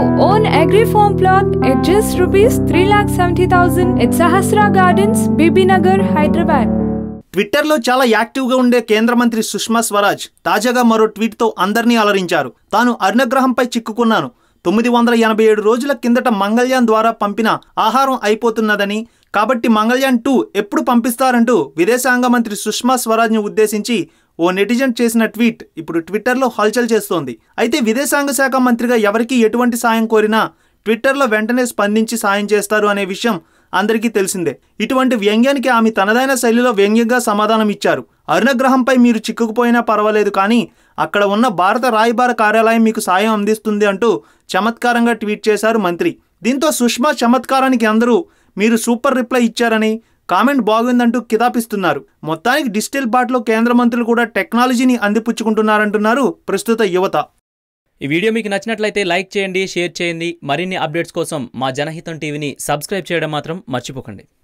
own agri farm plot at just rupees 3,70,000 at Sahasra Gardens, Bibinagar, Hyderabad. ట్విట్టర్లో చాలా యాక్టివ్గా ఉండే కేంద్ర మంత్రి సుష్మా స్వరాజ్ తాజాగా మరో ట్వీట్తో అందరినీ అలరించారు తాను అర్ణగ్రహంపై చిక్కుకున్నాను తొమ్మిది వందల ఎనభై ఏడు రోజుల కిందట మంగళ్యాన్ ద్వారా పంపిన ఆహారం అయిపోతున్నదని కాబట్టి మంగళ్యాన్ టూ ఎప్పుడు పంపిస్తారంటూ విదేశాంగ మంత్రి సుష్మా స్వరాజ్ని ఉద్దేశించి ఓ నెటిజన్ చేసిన ట్వీట్ ఇప్పుడు ట్విట్టర్లో హల్చల్ చేస్తోంది అయితే విదేశాంగ శాఖ మంత్రిగా ఎవరికి ఎటువంటి సాయం కోరినా ట్విట్టర్లో వెంటనే స్పందించి సాయం చేస్తారు అనే విషయం అందరికీ తెలిసిందే ఇటువంటి వ్యంగ్యానికి ఆమె తనదైన శైలిలో వ్యంగ్యంగా సమాధానం ఇచ్చారు అరుణగ్రహంపై మీరు చిక్కుకుపోయినా పర్వాలేదు కానీ అక్కడ ఉన్న భారత రాయబార కార్యాలయం మీకు సాయం అందిస్తుంది అంటూ చమత్కారంగా ట్వీట్ చేశారు మంత్రి దీంతో సుష్మా చమత్కారానికి అందరూ మీరు సూపర్ రిప్లై ఇచ్చారని కామెంట్ బాగుందంటూ కితాపిస్తున్నారు మొత్తానికి డిజిటల్ బాట్లో కేంద్ర మంత్రులు కూడా టెక్నాలజీని అందిపుచ్చుకుంటున్నారంటున్నారు ప్రస్తుత యువత ఈ వీడియో మీకు నచ్చినట్లయితే లైక్ చేయండి షేర్ చేయండి మరిన్ని అప్డేట్స్ కోసం మా జనహితం టీవీని సబ్స్క్రైబ్ చేయడం మాత్రం మర్చిపోకండి